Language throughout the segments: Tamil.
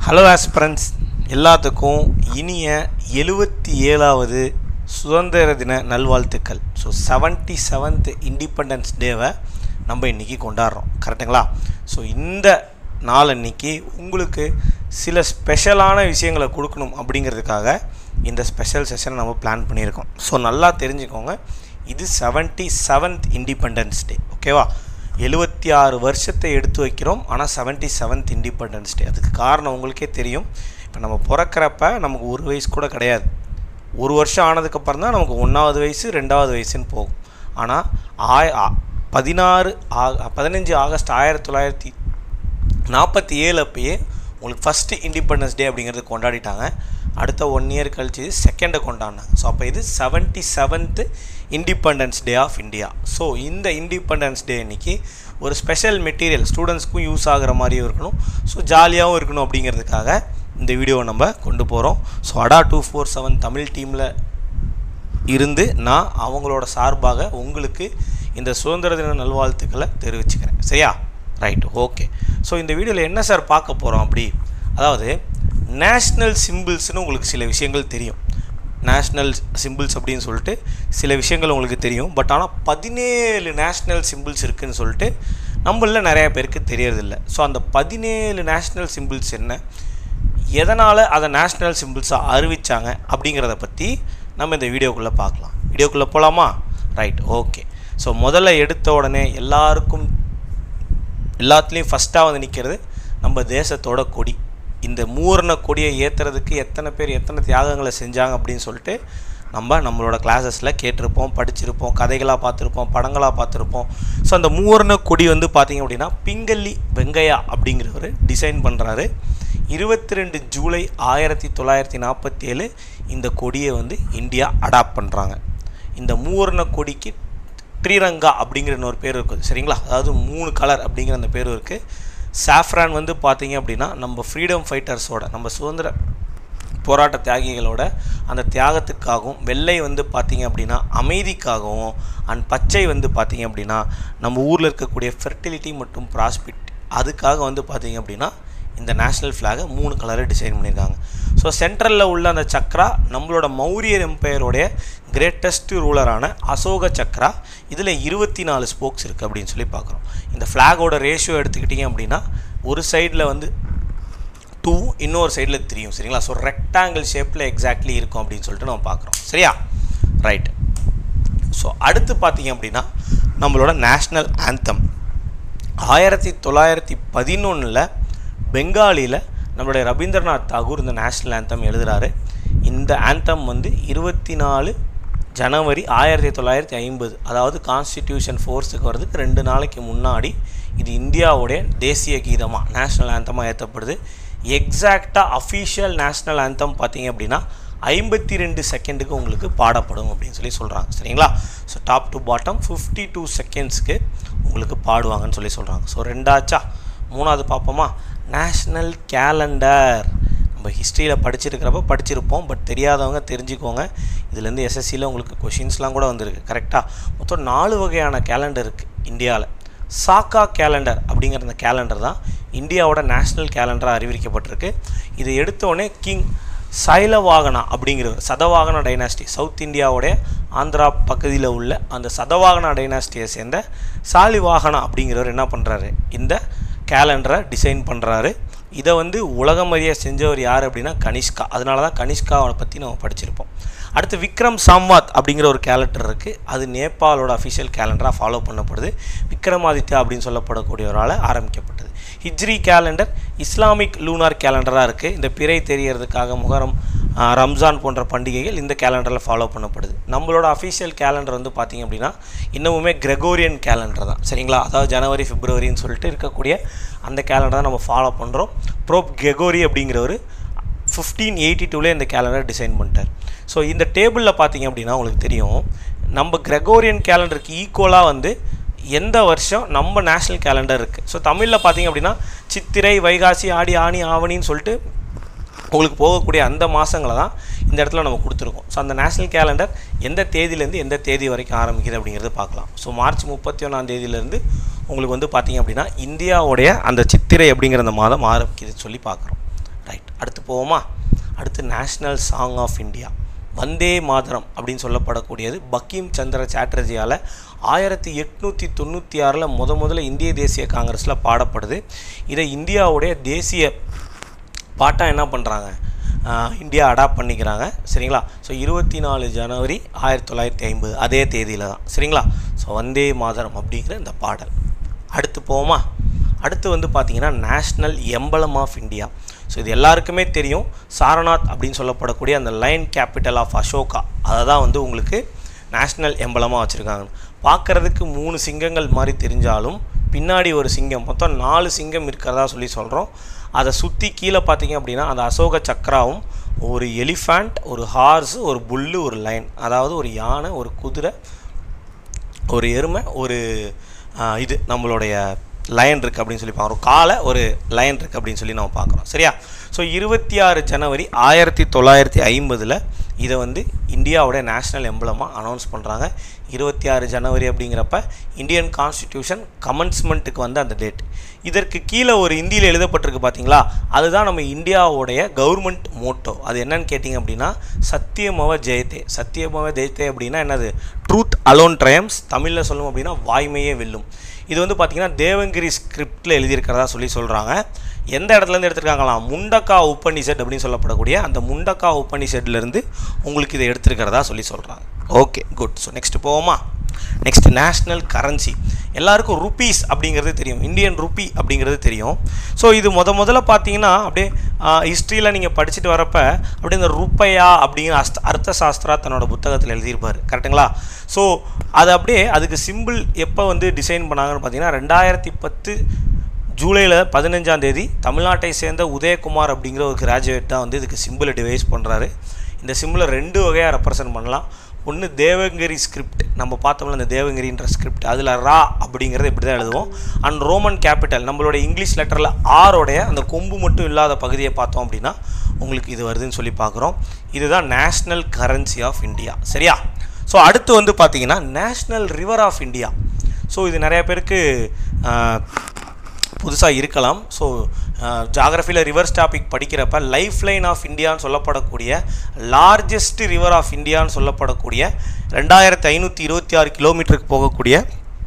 ஹலோ ஆஸ்பிரண்ட்ஸ் எல்லாத்துக்கும் இனிய எழுவத்தி ஏழாவது சுதந்திர தின நல்வாழ்த்துக்கள் ஸோ செவன்ட்டி செவன்த் இண்டிபெண்டன்ஸ் டேவை நம்ம இன்றைக்கி கொண்டாடுறோம் கரெக்டுங்களா ஸோ இந்த நாள் அன்னைக்கு உங்களுக்கு சில ஸ்பெஷலான விஷயங்களை கொடுக்கணும் அப்படிங்கிறதுக்காக இந்த ஸ்பெஷல் செஷனை நம்ம பிளான் பண்ணியிருக்கோம் ஸோ நல்லா தெரிஞ்சுக்கோங்க இது செவன்ட்டி செவன்த் இண்டிபெண்டன்ஸ் டே ஓகேவா எழுபத்தி ஆறு வருஷத்தை எடுத்து வைக்கிறோம் ஆனால் செவன்ட்டி செவன்த் இண்டிபெண்டன்ஸ் டே அதுக்கு காரணம் உங்களுக்கே தெரியும் இப்போ நம்ம பிறக்கிறப்ப நமக்கு ஒரு வயசு கூட கிடையாது ஒரு வருஷம் ஆனதுக்கப்புறம் தான் நமக்கு ஒன்றாவது வயசு ரெண்டாவது வயசுன்னு போகும் ஆனால் ஆய ஆ- பதினாறு ஆக பதினஞ்சு ஆகஸ்ட் ஆயிரத்தி தொள்ளாயிரத்தி நாற்பத்தி ஏழு அப்பயே உங்களுக்கு ஃபஸ்ட்டு இண்டிபெண்டன்ஸ் டே அப்படிங்கிறது கொண்டாடிட்டாங்க அடுத்த ஒன் இயர் கழிச்சு செகண்டை கொண்டாடினாங்க ஸோ அப்போ இது seventy seventh independence day of India so இந்த இண்டிபெண்டன்ஸ் டே அன்னைக்கு ஒரு ஸ்பெஷல் மெட்டீரியல் ஸ்டூடெண்ட்ஸ்க்கும் யூஸ் ஆகுற மாதிரியும் இருக்கணும் ஸோ ஜாலியாகவும் இருக்கணும் அப்படிங்கிறதுக்காக இந்த வீடியோவை நம்ம கொண்டு போகிறோம் ஸோ அடா டூ ஃபோர் செவன் தமிழ் டீமில் இருந்து நான் அவங்களோட சார்பாக உங்களுக்கு இந்த சுதந்திர தின நல்வாழ்த்துக்களை தெரிவிச்சுக்கிறேன் சரியா ரைட் ஓகே ஸோ இந்த வீடியோவில் என்ன சார் பார்க்க போகிறோம் அப்படி அதாவது நேஷ்னல் சிம்பிள்ஸ்னு உங்களுக்கு சில விஷயங்கள் தெரியும் நேஷ்னல் சிம்பிள்ஸ் அப்படின்னு சொல்லிட்டு சில விஷயங்கள் உங்களுக்கு தெரியும் பட் ஆனால் பதினேழு நேஷ்னல் சிம்பிள்ஸ் இருக்குதுன்னு சொல்லிட்டு நம்மள நிறையா பேருக்கு தெரியறதில்ல ஸோ அந்த பதினேழு நேஷ்னல் சிம்பிள்ஸ் என்ன எதனால் அதை நேஷ்னல் சிம்பிள்ஸாக அறிவிச்சாங்க அப்படிங்கிறத பற்றி நம்ம இந்த வீடியோக்குள்ளே பார்க்கலாம் வீடியோக்குள்ளே போகலாமா ரைட் ஓகே ஸோ முதல்ல எடுத்த உடனே எல்லாருக்கும் எல்லாத்துலேயும் ஃபஸ்ட்டாக வந்து நிற்கிறது நம்ம தேசத்தோட கொடி இந்த மூரண கொடியை ஏற்றுறதுக்கு எத்தனை பேர் எத்தனை தியாகங்களை செஞ்சாங்க அப்படின்னு சொல்லிட்டு நம்ம நம்மளோட கிளாஸஸில் கேட்டிருப்போம் படிச்சிருப்போம் கதைகளாக பார்த்துருப்போம் படங்களாக பார்த்துருப்போம் ஸோ அந்த மூரண கொடி வந்து பார்த்திங்க அப்படின்னா பிங்கல்லி வெங்கையா அப்படிங்கிறவர் டிசைன் பண்ணுறாரு இருபத்தி ரெண்டு ஜூலை ஆயிரத்தி தொள்ளாயிரத்தி நாற்பத்தி ஏழு இந்த கொடியை வந்து இந்தியா அடாப்ட் பண்ணுறாங்க இந்த மூவர்ண கொடிக்கு ட்ரீரங்கா அப்படிங்கிற இன்னொரு பேர் இருக்குது சரிங்களா அதாவது மூணு கலர் அப்படிங்கிற அந்த பேர் இருக்குது சாஃப்ரான் வந்து பார்த்தீங்க அப்படின்னா நம்ம ஃப்ரீடம் ஃபைட்டர்ஸோட நம்ம சுதந்திர போராட்ட தியாகிகளோட அந்த தியாகத்துக்காகவும் வெள்ளை வந்து பார்த்தீங்க அப்படின்னா அமைதிக்காகவும் அண்ட் பச்சை வந்து பார்த்தீங்க அப்படின்னா நம்ம ஊரில் இருக்கக்கூடிய ஃபெர்டிலிட்டி மற்றும் ப்ராஸ்பிட் அதுக்காக வந்து பார்த்தீங்க அப்படின்னா இந்த நேஷ்னல் ஃப்ளாகை மூணு கலரை டிசைன் பண்ணியிருக்காங்க ஸோ சென்ட்ரலில் உள்ள அந்த சக்ரா நம்மளோட மௌரியர் எம்பையருடைய கிரேட்டஸ்ட் ரூலரான அசோக சக்ரா இதில் இருபத்தி நாலு ஸ்போக்ஸ் இருக்குது அப்படின்னு சொல்லி பார்க்குறோம் இந்த ஃப்ளாகோட ரேஷியோ எடுத்துக்கிட்டிங்க அப்படின்னா ஒரு சைடில் வந்து டூ இன்னொரு சைடில் த்ரீயும் சரிங்களா ஸோ ரெக்டாங்கிள் ஷேப்பில் எக்ஸாக்ட்லி இருக்கும் அப்படின்னு சொல்லிட்டு நம்ம பார்க்குறோம் சரியா ரைட் ஸோ அடுத்து பார்த்தீங்க அப்படின்னா நம்மளோட நேஷ்னல் ஆந்தம் ஆயிரத்தி தொள்ளாயிரத்தி பதினொன்றில் பெங்காலியில் நம்மளுடைய ரவீந்திரநாத் தாகூர் இந்த நேஷ்னல் ஆந்தம் எழுதுகிறாரு இந்த ஆந்தம் வந்து இருபத்தி நாலு ஜனவரி ஆயிரத்தி தொள்ளாயிரத்தி ஐம்பது அதாவது கான்ஸ்டிடியூஷன் ஃபோர்ஸுக்கு வர்றதுக்கு ரெண்டு நாளைக்கு முன்னாடி இது இந்தியாவுடைய தேசிய கீதமாக நேஷ்னல் ஆந்தமாக ஏற்றப்படுது எக்ஸாக்டாக அஃபீஷியல் நேஷ்னல் ஆந்தம் பார்த்தீங்க அப்படின்னா ஐம்பத்தி ரெண்டு செகண்டுக்கு உங்களுக்கு பாடப்படும் அப்படின்னு சொல்லி சொல்கிறாங்க சரிங்களா so top to bottom fifty two செகண்ட்ஸ்க்கு உங்களுக்கு பாடுவாங்கன்னு சொல்லி சொல்கிறாங்க ஸோ ரெண்டாச்சா மூணாவது பார்ப்போமா நேஷ்னல் கேலண்டர் நம்ம ஹிஸ்ட்ரியில் படிச்சிருக்கிறப்ப படிச்சிருப்போம் பட் தெரியாதவங்க தெரிஞ்சுக்கோங்க இதுலேருந்து எஸ்எஸ்சியில் உங்களுக்கு கொஷின்ஸ்லாம் கூட வந்திருக்கு கரெக்டாக மொத்தம் நாலு வகையான கேலண்டர் இருக்குது இந்தியாவில் சாக்கா கேலண்டர் அப்படிங்கிற அந்த கேலண்டர் தான் இந்தியாவோட நேஷ்னல் கேலண்டராக அறிவிக்கப்பட்டிருக்கு இதை எடுத்தோடனே கிங் சைலவாகனா அப்படிங்கிறவர் சதவாகன டைனாஸ்டி சவுத் இந்தியாவுடைய ஆந்திரா பகுதியில் உள்ள அந்த சதவாகனா டைனாஸ்டியை சேர்ந்த சாலிவாகனா அப்படிங்கிறவர் என்ன பண்ணுறாரு இந்த கேலண்டரை டிசைன் பண்ணுறாரு இதை வந்து உலகமறிய செஞ்சவர் யார் அப்படின்னா கனிஷ்கா அதனால தான் கனிஷ்காவை பற்றி நம்ம படிச்சிருப்போம் அடுத்து விக்ரம் சாம்வாத் அப்படிங்கிற ஒரு கேலண்டர் இருக்குது அது நேபாளோட அஃபிஷியல் கேலண்டராக ஃபாலோ பண்ணப்படுது விக்ரமாதித்யா அப்படின்னு சொல்லப்படக்கூடியவரால் ஆரம்பிக்கப்பட்டது ஹிஜ்ரி கேலண்டர் இஸ்லாமிக் லூனார் கேலண்டராக இருக்குது இந்த பிறை தெரியறதுக்காக முகரம் ஆ, ரம்ஜான் போன்ற பண்டிகைகள் இந்த கேலண்டரில் ஃபாலோ பண்ணப்படுது நம்மளோட அஃபிஷியல் கேலண்டர் வந்து பார்த்திங்க அப்படின்னா இன்னமுமே கிரெகோரியன் கேலண்டர் தான் சரிங்களா அதாவது ஜனவரி பிப்ரவரின்னு சொல்லிட்டு இருக்கக்கூடிய அந்த கேலண்டர் தான் நம்ம ஃபாலோ பண்ணுறோம் ப்ரோப் கெகோரி அப்படிங்கிறவர் ஃபிஃப்டீன் எயிட்டி டூவில் இந்த கேலண்டர் டிசைன் பண்ணிட்டார் ஸோ இந்த டேபிளில் பார்த்தீங்க அப்படின்னா உங்களுக்கு தெரியும் நம்ம கிரெகோரியன் கேலண்டருக்கு ஈக்குவலாக வந்து எந்த வருஷம் நம்ம நேஷ்னல் கேலண்டர் இருக்குது ஸோ தமிழில் பார்த்தீங்க அப்படின்னா சித்திரை வைகாசி ஆடி ஆணி ஆவணின்னு சொல்லிட்டு உங்களுக்கு போகக்கூடிய அந்த மாதங்களை தான் இந்த இடத்துல நம்ம கொடுத்துருக்கோம் ஸோ அந்த நேஷ்னல் கேலண்டர் எந்த தேதியிலேருந்து எந்த தேதி வரைக்கும் ஆரம்பிக்குது அப்படிங்கிறத பார்க்கலாம் ஸோ மார்ச் முப்பத்தி ஒன்றாம் தேதியிலேருந்து உங்களுக்கு வந்து பார்த்தீங்க அப்படின்னா இந்தியாவுடைய அந்த சித்திரை அப்படிங்கிற அந்த மாதம் ஆரம்பிக்குதுன்னு சொல்லி பார்க்குறோம் ரைட் அடுத்து போவோமா அடுத்து national song of India Vande Mataram அப்படின்னு சொல்லப்படக்கூடியது பக்கீம் சந்திர சாட்டர்ஜியால் ஆயிரத்தி எட்நூற்றி தொண்ணூற்றி ஆறில் முத முதல்ல இந்திய தேசிய காங்கிரஸில் பாடப்படுது இதை இந்தியாவுடைய தேசிய பாட்டாக என்ன பண்ணுறாங்க இந்தியா அடாப்ட் பண்ணிக்கிறாங்க சரிங்களா ஸோ இருபத்தி நாலு ஜனவரி ஆயிரத்தி தொள்ளாயிரத்தி ஐம்பது அதே தேதியில் தான் சரிங்களா ஸோ வந்தே மாதரம் அப்படிங்கிற இந்த பாடல் அடுத்து போவோமா அடுத்து வந்து பார்த்திங்கன்னா national emblem of India so இது எல்லாருக்குமே தெரியும் சாரநாத் அப்படின்னு சொல்லப்படக்கூடிய அந்த லைன் கேபிட்டல் ஆஃப் அசோகா அதை தான் வந்து உங்களுக்கு நேஷ்னல் எம்பலமாக வச்சுருக்காங்க பார்க்குறதுக்கு மூணு சிங்கங்கள் மாதிரி தெரிஞ்சாலும் பின்னாடி ஒரு சிங்கம் மொத்தம் நாலு சிங்கம் இருக்கிறதா சொல்லி சொல்கிறோம் அதை சுற்றி கீழே பார்த்தீங்க அப்படின்னா அந்த அசோக சக்கராவும் ஒரு எலிஃபண்ட் ஒரு ஹார்ஸு ஒரு புல்லு ஒரு லைன் அதாவது ஒரு யானை ஒரு குதிரை ஒரு எருமை ஒரு ஆ, இது நம்மளுடைய லயன் இருக்குது அப்படின்னு சொல்லி பார்க்குறோம் காலை ஒரு லயன் இருக்குது அப்படின்னு சொல்லி நம்ம பார்க்குறோம் சரியா ஸோ இருபத்தி ஆறு ஜனவரி ஆயிரத்தி தொள்ளாயிரத்தி ஐம்பதில் இதை வந்து இந்தியாவோட நேஷ்னல் எம்பளமாக அனௌன்ஸ் பண்ணுறாங்க இருபத்தி ஆறு ஜனவரி அப்படிங்கிறப்ப இந்தியன் கான்ஸ்டிடியூஷன் கமன்ஸ்மெண்ட்டுக்கு வந்து அந்த டேட் இதற்கு கீழே ஒரு இந்தியில் எழுதப்பட்டிருக்கு பார்த்தீங்களா அதுதான் நம்ம இந்தியாவுடைய கவர்மெண்ட் மோட்டோ அது என்னன்னு கேட்டிங்க அப்படின்னா சத்தியமவ ஜெயத்தே சத்தியமவ ஜெயத்தே அப்படின்னா என்னது ட்ரூத் அலோன் ட்ரையம்ஸ் தமிழில் சொல்லணும் அப்படின்னா வாய்மையே வெல்லும் இது வந்து பார்த்திங்கன்னா தேவங்கிரி ஸ்கிரிப்டில் எழுதியிருக்கிறதா சொல்லி சொல்கிறாங்க எந்த இடத்துலேருந்து எடுத்திருக்காங்களாம் முண்டக்கா உப்பனிஷட் அப்படின்னு சொல்லப்படக்கூடிய அந்த முண்டக்கா உப்பனிஷட்லேருந்து உங்களுக்கு இதை எடுத்திருக்கிறதா சொல்லி சொல்கிறாங்க ஓகே குட் ஸோ நெக்ஸ்ட் போவோமா நெக்ஸ்ட் நேஷ்னல் கரன்சி எல்லாருக்கும் ருப்பீஸ் அப்படிங்கிறது தெரியும் இந்தியன் ருப்பி அப்படிங்கிறது தெரியும் ஸோ இது முத முதல்ல பார்த்தீங்கன்னா அப்படியே ஹிஸ்ட்ரியில் நீங்கள் படிச்சுட்டு வரப்ப அப்படியே இந்த ருப்பையா அப்படிங்கிற அஸ்த அர்த்த சாஸ்திரா தன்னோட புத்தகத்தில் எழுதியிருப்பார் கரெக்டுங்களா ஸோ அது அப்படியே அதுக்கு சிம்பிள் எப்போ வந்து டிசைன் பண்ணாங்கன்னு பார்த்தீங்கன்னா ரெண்டாயிரத்தி பத்து ஜூலையில் பதினஞ்சாம் தேதி தமிழ்நாட்டை சேர்ந்த உதயகுமார் அப்படிங்கிற ஒரு கிராஜுவேட் தான் வந்து இதுக்கு சிம்பிளை டிவைஸ் பண்ணுறாரு இந்த சிம்பிளை ரெண்டு வகையாக ரெப்ரசன்ட் பண்ணலாம் ஒன்று தேவங்கிரி ஸ்கிரிப்ட் நம்ம பார்த்தோம்ல இந்த தேவங்கிரின்ற ஸ்கிரிப்ட் அதில் ரா அப்படிங்கிறத இப்படி தான் எழுதுவோம் அண்ட் ரோமன் கேபிட்டல் நம்மளோட இங்கிலீஷ் லெட்டரில் ஆரோடைய அந்த கொம்பு மட்டும் இல்லாத பகுதியை பார்த்தோம் அப்படின்னா உங்களுக்கு இது வருதுன்னு சொல்லி பார்க்குறோம் இதுதான் நேஷ்னல் கரன்சி ஆஃப் இந்தியா சரியா ஸோ அடுத்து வந்து பார்த்தீங்கன்னா national river of India so இது நிறைய பேருக்கு புதுசாக இருக்கலாம் ஸோ ஜாகிரஃபியில் ரிவர்ஸ் டாபிக் படிக்கிறப்ப லைஃப் லைன் ஆஃப் இந்தியான்னு சொல்லப்படக்கூடிய லார்ஜஸ்ட் ரிவர் ஆஃப் இந்தியான்னு சொல்லப்படக்கூடிய ரெண்டாயிரத்தி ஐநூற்றி இருபத்தி ஆறு கிலோமீட்டருக்கு போகக்கூடிய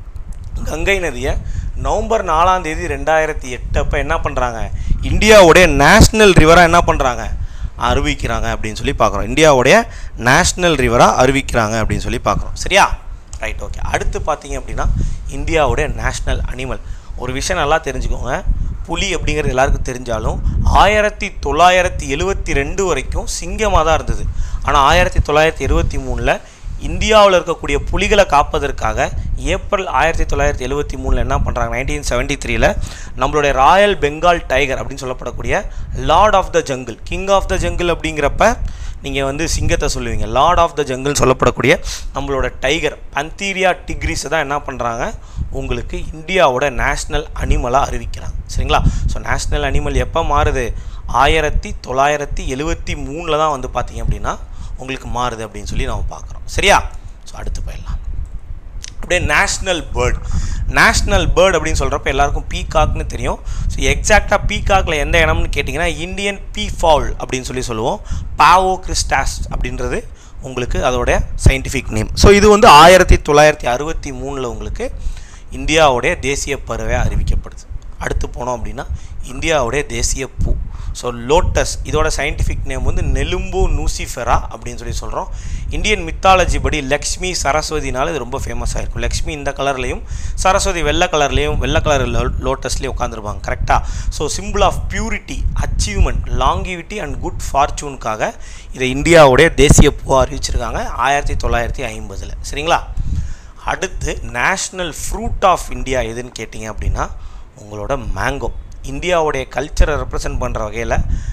கங்கை நதியை நவம்பர் நாலாம் தேதி ரெண்டாயிரத்தி எட்டு அப்போ என்ன பண்ணுறாங்க இந்தியாவுடைய நேஷ்னல் ரிவராக என்ன பண்ணுறாங்க அறிவிக்கிறாங்க அப்படின்னு சொல்லி பார்க்குறோம் இந்தியாவுடைய நேஷ்னல் ரிவராக அறிவிக்கிறாங்க அப்படின்னு சொல்லி பார்க்குறோம் சரியா ரைட் ஓகே அடுத்து பார்த்தீங்க அப்படின்னா இந்தியாவுடைய நேஷ்னல் அனிமல் ஒரு விஷயம் நல்லா தெரிஞ்சுக்கோங்க புலி அப்படிங்கிறது எல்லாருக்கும் தெரிஞ்சாலும் ஆயிரத்தி தொள்ளாயிரத்தி எழுவத்தி ரெண்டு வரைக்கும் சிங்கமாக தான் இருந்தது ஆனால் ஆயிரத்தி தொள்ளாயிரத்தி எழுவத்தி மூணில் இந்தியாவில் இருக்கக்கூடிய புலிகளை காப்பதற்காக ஏப்ரல் ஆயிரத்தி தொள்ளாயிரத்தி எழுவத்தி மூணில் என்ன பண்ணுறாங்க நைன்டீன் செவன்ட்டி த்ரீல நம்மளுடைய ராயல் பெங்கால் டைகர் அப்படின்னு சொல்லப்படக்கூடிய lord of the jungle king of the jungle அப்படிங்கிறப்ப நீங்கள் வந்து சிங்கத்தை சொல்லுவீங்க லார்ட் ஆஃப் த ஜங்கிள் சொல்லப்படக்கூடிய நம்மளோட டைகர் பந்தீரியா டிக்ரிஸை தான் என்ன பண்ணுறாங்க உங்களுக்கு இந்தியாவோட நேஷ்னல் அனிமலாக அறிவிக்கிறாங்க சரிங்களா ஸோ நேஷ்னல் அனிமல் எப்போ மாறுது ஆயிரத்தி தொள்ளாயிரத்தி எழுவத்தி மூணில் தான் வந்து பார்த்தீங்க அப்படின்னா உங்களுக்கு மாறுது அப்படின்னு சொல்லி நம்ம பார்க்குறோம் சரியா ஸோ அடுத்து போயிடலாம் அப்படியே நேஷ்னல் பேர்ட் நேஷ்னல் பேர்ட் அப்படின்னு சொல்கிறப்ப எல்லாருக்கும் பீகாக்னு தெரியும் ஸோ எக்ஸாக்டாக பீகாக்கில் எந்த இடம்னு கேட்டிங்கன்னா இந்தியன் பீ ஃபால் அப்படின்னு சொல்லி சொல்லுவோம் பாவோ கிறிஸ்டாஸ் அப்படின்றது உங்களுக்கு அதோட சயின்டிஃபிக் நேம் ஸோ இது வந்து ஆயிரத்தி தொள்ளாயிரத்தி அறுபத்தி மூணில் உங்களுக்கு இந்தியாவுடைய தேசிய பறவையாக அறிவிக்கப்படுது அடுத்து போனோம் அப்படின்னா இந்தியாவுடைய தேசிய பூ ஸோ லோட்டஸ் இதோட சயின்டிஃபிக் நேம் வந்து நெலும்பு நூசிஃபெரா அப்படின்னு சொல்லி சொல்கிறோம் இந்தியன் மித்தாலஜி படி லக்ஷ்மி சரஸ்வதினால இது ரொம்ப ஃபேமஸாக இருக்கும் லக்ஷ்மி இந்த கலர்லேயும் சரஸ்வதி வெள்ளை கலர்லேயும் வெள்ளை கலர் லோட்டஸ்லேயும் உட்காந்துருப்பாங்க கரெக்டாக so symbol of purity achievement longevity and good ஃபார்ச்சூனுக்காக இதை இந்தியாவுடைய தேசிய பூவாக அறிவிச்சிருக்காங்க ஆயிரத்தி தொள்ளாயிரத்தி ஐம்பதில் சரிங்களா அடுத்து நேஷ்னல் ஃப்ரூட் ஆஃப் இந்தியா எதுன்னு கேட்டிங்க அப்படின்னா உங்களோட மேங்கோ இந்தியாவுடைய கல்ச்சரை ரெப்ரசன்ட் பண்ணுற வகையில்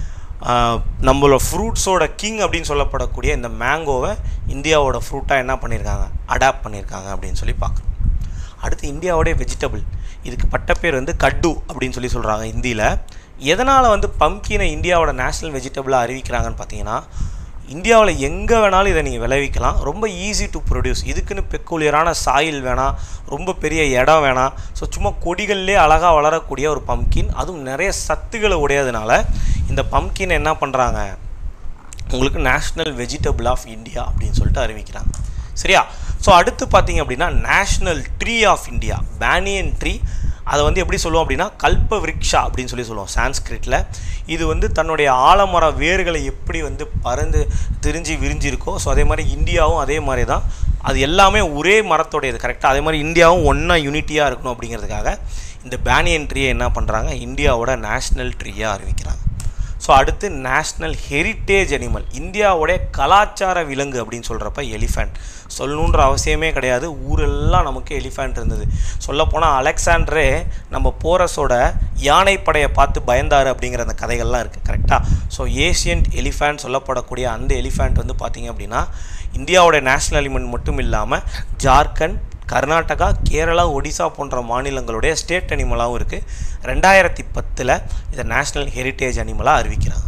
நம்மளோட ஃப்ரூட்ஸோட கிங் அப்படின்னு சொல்லப்படக்கூடிய இந்த மேங்கோவை இந்தியாவோட ஃப்ரூட்டாக என்ன பண்ணியிருக்காங்க அடாப்ட் பண்ணியிருக்காங்க அப்படின்னு சொல்லி பார்க்குறோம் அடுத்து இந்தியாவுடைய வெஜிடபிள் இதுக்கு பட்டப்பேர் வந்து கட்டு அப்படின்னு சொல்லி சொல்கிறாங்க ஹிந்தியில் எதனால் வந்து பம்கினை இந்தியாவோட நேஷ்னல் வெஜிடபிளாக அறிவிக்கிறாங்கன்னு பார்த்தீங்கன்னா இந்தியாவில் எங்கே வேணாலும் இதை நீங்கள் விளைவிக்கலாம் ரொம்ப ஈஸி டு ப்ரொடியூஸ் இதுக்குன்னு பெக்குலியரான சாயில் வேணாம் ரொம்ப பெரிய இடம் வேணாம் ஸோ சும்மா கொடிகள்லேயே அழகாக வளரக்கூடிய ஒரு பம்கின் அதுவும் நிறைய சத்துக்களை உடையதுனால இந்த பம்கின் என்ன பண்ணுறாங்க உங்களுக்கு நேஷ்னல் வெஜிடபிள் ஆஃப் இந்தியா அப்படின்னு சொல்லிட்டு அறிவிக்கிறாங்க சரியா ஸோ அடுத்து பார்த்தீங்க அப்படின்னா national tree of India banyan tree அதை வந்து எப்படி சொல்லுவோம் அப்படின்னா கல்ப விருக்ஷா அப்படின்னு சொல்லி சொல்லுவோம் சான்ஸ்கிரிட்டில் இது வந்து தன்னுடைய ஆலமர வேர்களை எப்படி வந்து பறந்து திரிஞ்சு விரிஞ்சிருக்கோ ஸோ அதே மாதிரி இந்தியாவும் அதே மாதிரி தான் அது எல்லாமே ஒரே மரத்தோடையது கரெக்டாக அதே மாதிரி இந்தியாவும் ஒன்றா யூனிட்டியாக இருக்கணும் அப்படிங்கிறதுக்காக இந்த பேனியன் ட்ரீயை என்ன பண்ணுறாங்க இந்தியாவோட நேஷ்னல் ட்ரீயாக அறிவிக்கிறாங்க ஸோ அடுத்து நேஷ்னல் ஹெரிட்டேஜ் அனிமல் இந்தியாவுடைய கலாச்சார விலங்கு அப்படின்னு சொல்கிறப்ப எலிஃபண்ட் சொல்லணுன்ற அவசியமே கிடையாது ஊரெல்லாம் நமக்கு எலிஃபண்ட் இருந்தது சொல்லப்போனால் அலெக்சாண்டரே நம்ம போரஸோட யானைப்படையை பார்த்து பயந்தார் அப்படிங்கிற அந்த கதைகள்லாம் இருக்குது கரெக்டாக ஸோ ஏஷியன்ட் எலிஃபண்ட் சொல்லப்படக்கூடிய அந்த எலிஃபண்ட் வந்து பார்த்திங்க அப்படின்னா இந்தியாவோட நேஷ்னல் அனிமல் மட்டும் இல்லாமல் ஜார்க்கண்ட் கர்நாடகா கேரளா ஒடிசா போன்ற மாநிலங்களுடைய ஸ்டேட் அனிமலாகவும் இருக்குது ரெண்டாயிரத்தி பத்தில் இதை நேஷ்னல் ஹெரிட்டேஜ் அனிமலாக அறிவிக்கிறாங்க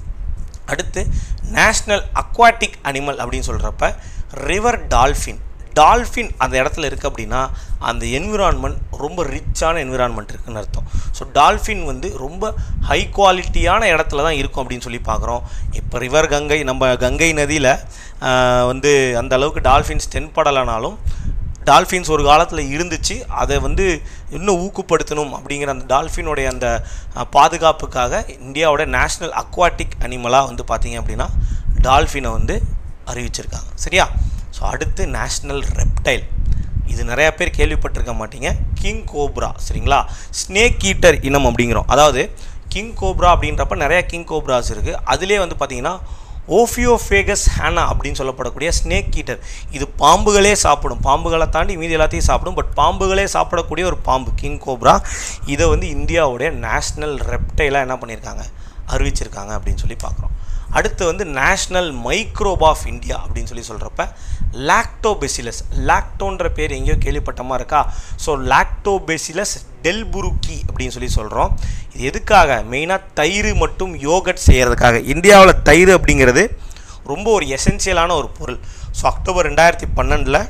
அடுத்து நேஷ்னல் அக்வாட்டிக் அனிமல் அப்படின்னு சொல்கிறப்ப ரிவர் டால்ஃபின் டால்ஃபின் அந்த இடத்துல இருக்குது அப்படின்னா அந்த என்விரான்மெண்ட் ரொம்ப ரிச்சான என்விரான்மெண்ட் இருக்குன்னு அர்த்தம் ஸோ டால்ஃபின் வந்து ரொம்ப ஹை குவாலிட்டியான இடத்துல தான் இருக்கும் அப்படின்னு சொல்லி பார்க்குறோம் இப்போ ரிவர் கங்கை நம்ம கங்கை நதியில் வந்து அந்த அளவுக்கு டால்ஃபின்ஸ் தென்படலைனாலும் டால்ஃபின்ஸ் ஒரு காலத்தில் இருந்துச்சு அதை வந்து இன்னும் ஊக்குப்படுத்தணும் அப்படிங்கிற அந்த டால்ஃபினுடைய அந்த பாதுகாப்புக்காக இந்தியாவோட நேஷ்னல் அக்வாட்டிக் அனிமலாக வந்து பார்த்திங்க அப்படின்னா டால்ஃபினை வந்து அறிவிச்சிருக்காங்க சரியா ஸோ அடுத்து நேஷ்னல் ரெப்டைல் இது நிறையா பேர் கேள்விப்பட்டிருக்க மாட்டீங்க கிங் கோப்ரா சரிங்களா ஸ்னேக் ஈட்டர் இனம் அப்படிங்கிறோம் அதாவது கிங் கோப்ரா அப்படின்றப்ப நிறையா கிங் கோப்ராஸ் இருக்குது அதிலே வந்து பார்த்திங்கன்னா ஓஃபியோஃபேகஸ் ஹேனா அப்படின்னு சொல்லப்படக்கூடிய ஸ்னேக் ஈட்டர் இது பாம்புகளே சாப்பிடும் பாம்புகளை தாண்டி மீதி எல்லாத்தையும் சாப்பிடும் பட் பாம்புகளே சாப்பிடக்கூடிய ஒரு பாம்பு கிங் கோப்ரா இதை வந்து இந்தியாவுடைய நேஷ்னல் ரெப்டைலாக என்ன பண்ணியிருக்காங்க அறிவிச்சிருக்காங்க அப்படின்னு சொல்லி பார்க்குறோம் அடுத்து வந்து நேஷ்னல் மைக்ரோப் ஆஃப் இந்தியா அப்படின்னு சொல்லி சொல்கிறப்ப லாக்டோபெசிலஸ் லாக்டோன்ற பேர் எங்கேயோ கேள்விப்பட்டமா இருக்கா ஸோ லாக்டோபெசிலஸ் டெல்புருக்கி அப்படின்னு சொல்லி சொல்கிறோம் இது எதுக்காக மெயினாக தயிர் மட்டும் யோகட் செய்கிறதுக்காக இந்தியாவில் தயிர் அப்படிங்கிறது ரொம்ப ஒரு எசென்சியலான ஒரு பொருள் ஸோ அக்டோபர் ரெண்டாயிரத்தி பன்னெண்டில்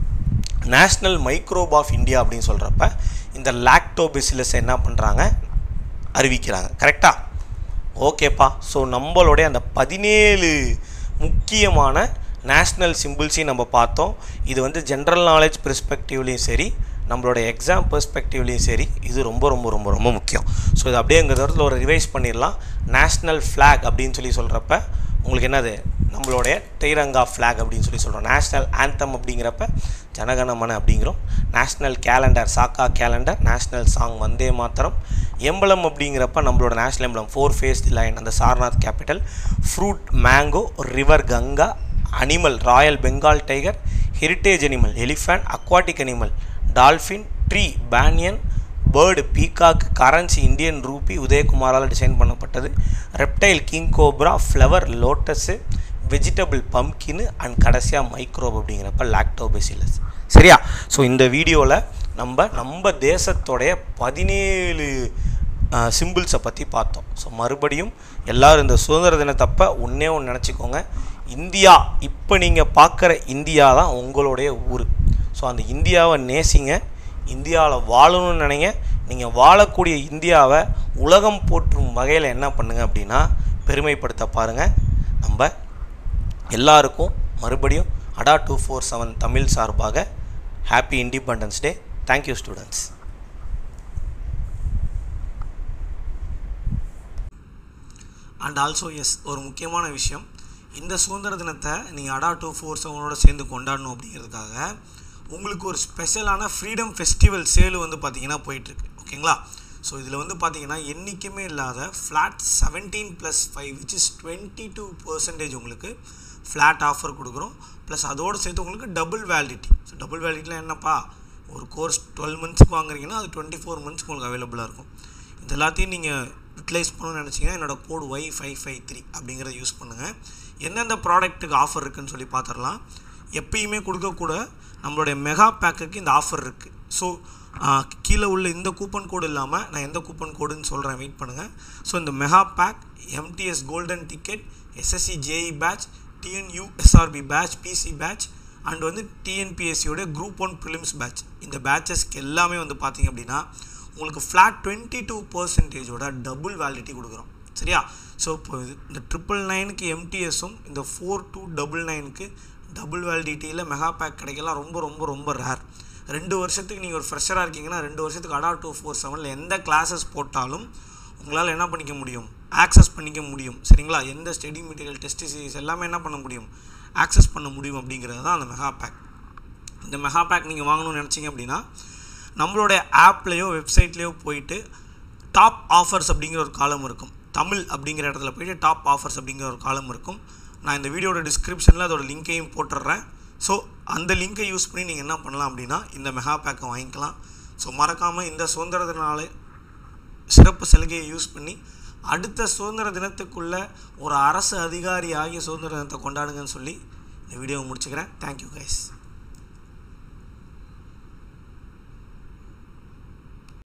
நேஷ்னல் மைக்ரோப் ஆஃப் இந்தியா அப்படின்னு சொல்கிறப்ப இந்த லாக்டோபெசிலஸ் என்ன பண்ணுறாங்க அறிவிக்கிறாங்க கரெக்டாக ஓகேப்பா ஸோ நம்மளுடைய அந்த பதினேழு முக்கியமான நேஷ்னல் சிம்பிள்ஸையும் நம்ம பார்த்தோம் இது வந்து ஜென்ரல் நாலேஜ் பெர்ஸ்பெக்டிவ்லேயும் சரி நம்மளோட எக்ஸாம் பெர்ஸ்பெக்டிவ்லேயும் சரி இது ரொம்ப ரொம்ப ரொம்ப ரொம்ப முக்கியம் ஸோ இது அப்படியே எங்கள் தரத்தில் ஒரு ரிவைஸ் பண்ணிடலாம் நேஷ்னல் ஃப்ளாக் அப்படின்னு சொல்லி சொல்கிறப்ப உங்களுக்கு என்னது நம்மளுடைய டைரங்கா ஃப்ளாக் அப்படின்னு சொல்லி சொல்கிறோம் நேஷ்னல் ஆந்தம் அப்படிங்கிறப்ப ஜனகணமன அப்படிங்கிறோம் national calendar Saka calendar national song Vande Mataram emblem அப்படிங்கிறப்ப நம்மளோட national emblem four face the lion அந்த Sarnath capital fruit mango river Ganga animal royal Bengal tiger heritage animal elephant aquatic animal dolphin tree banyan bird peacock currency Indian rupee உதயகுமாரால் டிசைன் பண்ணப்பட்டது reptile king cobra flower lotus vegetable பம்கின்னு அண்ட் கடைசியாக மைக்ரோப் அப்படிங்கிறப்ப லாக்டோபெசிலஸ் சரியா ஸோ இந்த வீடியோவில் நம்ம நம்ம தேசத்தோடைய பதினேழு சிம்பிள்ஸை பற்றி பார்த்தோம் ஸோ மறுபடியும் எல்லோரும் இந்த சுதந்திர தினத்தப்ப ஒன்றே ஒன்று நினச்சிக்கோங்க இந்தியா இப்போ நீங்கள் பார்க்குற இந்தியா தான் உங்களுடைய ஊர் ஸோ அந்த இந்தியாவை நேசிங்க இந்தியாவில் வாழணும்னு நினைங்க நீங்கள் வாழக்கூடிய இந்தியாவை உலகம் போற்றும் வகையில் என்ன பண்ணுங்க அப்படின்னா பெருமைப்படுத்த பாருங்கள் நம்ம எல்லாருக்கும் மறுபடியும் அடா டூ ஃபோர் செவன் தமிழ் சார்பாக happy independence day thank you students and also எஸ் ஒரு முக்கியமான விஷயம் இந்த சுதந்திர தினத்தை நீங்கள் அடா டூ ஃபோர் செவனோட சேர்ந்து கொண்டாடணும் அப்படிங்கிறதுக்காக உங்களுக்கு ஒரு ஸ்பெஷலான ஃப்ரீடம் ஃபெஸ்டிவல் சேலு வந்து பார்த்தீங்கன்னா போயிட்டுருக்கு ஓகேங்களா ஸோ இதில் வந்து பார்த்தீங்கன்னா என்றைக்குமே இல்லாத flat seventeen plus five which is twenty two percentage உங்களுக்கு ஃப்ளாட் ஆஃபர் கொடுக்குறோம் ப்ளஸ் அதோடு சேர்த்து உங்களுக்கு டபுள் வேலிடிட்டி ஸோ டபுள் வேலிடிட்டியில் என்னப்பா ஒரு கோர்ஸ் டுவெல் மந்த்ஸ்க்கு வாங்குறீங்கன்னா அது டுவெண்ட்டி ஃபோர் மந்த்ஸ்க்கு உங்களுக்கு அவைலபிளாக இருக்கும் இது எல்லாத்தையும் நீங்கள் யூட்டிலைஸ் பண்ணணும்னு நினச்சிங்கன்னா என்னோடய code Y five five three அப்படிங்கிறத யூஸ் பண்ணுங்கள் எந்தெந்த ப்ராடக்ட்டுக்கு ஆஃபர் இருக்குதுன்னு சொல்லி பார்த்துடலாம் எப்பயுமே கொடுக்கக்கூட நம்மளுடைய மெகா பேக்குக்கு இந்த ஆஃபர் இருக்குது ஸோ கீழே உள்ள இந்த கூப்பன் கோடு இல்லாமல் நான் எந்த கூப்பன் கோடுன்னு சொல்கிறேன் வெயிட் பண்ணுங்கள் ஸோ இந்த mega pack MTS golden ticket SSC JE batch TNU SRB batch PC batch and வந்து டிஎன்பிஎஸ்சியோட குரூப் ஒன் ப்ரிலிம்ஸ் பேட்ச் இந்த பேட்சஸ்க்கு எல்லாமே வந்து பார்த்திங்க அப்படின்னா உங்களுக்கு ஃப்ளாட் டுவெண்ட்டி டூ பர்சன்டேஜோட டபுள் வேலிடிட்டி கொடுக்குறோம் சரியா ஸோ இப்போ இது இந்த ட்ரிபிள் நைனுக்கு எம்டிஎஸும் இந்த ஃபோர் டூ டபுள் நைனுக்கு டபுள் வேலிடிட்டியில் மெகா பேக் கிடைக்கலாம் ரொம்ப ரொம்ப ரொம்ப ரேர் ரெண்டு வருஷத்துக்கு நீங்கள் ஒரு ஃப்ரெஷராக இருக்கீங்கன்னா ரெண்டு வருஷத்துக்கு அடா டூ ஃபோர் செவனில் எந்த கிளாஸஸ் போட்டாலும் உங்களால் என்ன பண்ணிக்க முடியும் ஆக்சஸ் பண்ணிக்க முடியும் சரிங்களா எந்த ஸ்டடி மெட்டீரியல் டெஸ்ட் சீரிஸ் எல்லாமே என்ன பண்ண முடியும் ஆக்சஸ் பண்ண முடியும் அப்படிங்கிறது தான் அந்த மெகா பேக் இந்த மெகா பேக் நீங்கள் வாங்கணும்னு நினச்சிங்க அப்படின்னா நம்மளுடைய ஆப்லேயோ வெப்சைட்லேயோ போயிட்டு டாப் ஆஃபர்ஸ் அப்படிங்கிற ஒரு காலம் இருக்கும் தமிழ் அப்படிங்கிற இடத்துல போயிட்டு டாப் ஆஃபர்ஸ் அப்படிங்கிற ஒரு காலம் இருக்கும் நான் இந்த வீடியோட டிஸ்கிரிப்ஷனில் அதோட லிங்க்கையும் போட்டுடுறேன் ஸோ அந்த லிங்கை யூஸ் பண்ணி நீங்கள் என்ன பண்ணலாம் அப்படின்னா இந்த மெகா பேக்கை வாங்கிக்கலாம் ஸோ மறக்காமல் இந்த சுதந்திர தினால சிறப்பு சலுகையை யூஸ் பண்ணி அடுத்த சுதந்திர தினத்துக்குள்ள ஒரு அரசு அதிகாரி ஆகிய சுதந்திர தினத்தை கொண்டாடுங்கன்னு சொல்லி இந்த வீடியோவை முடிச்சுக்கிறேன் தேங்க்யூ கைஸ்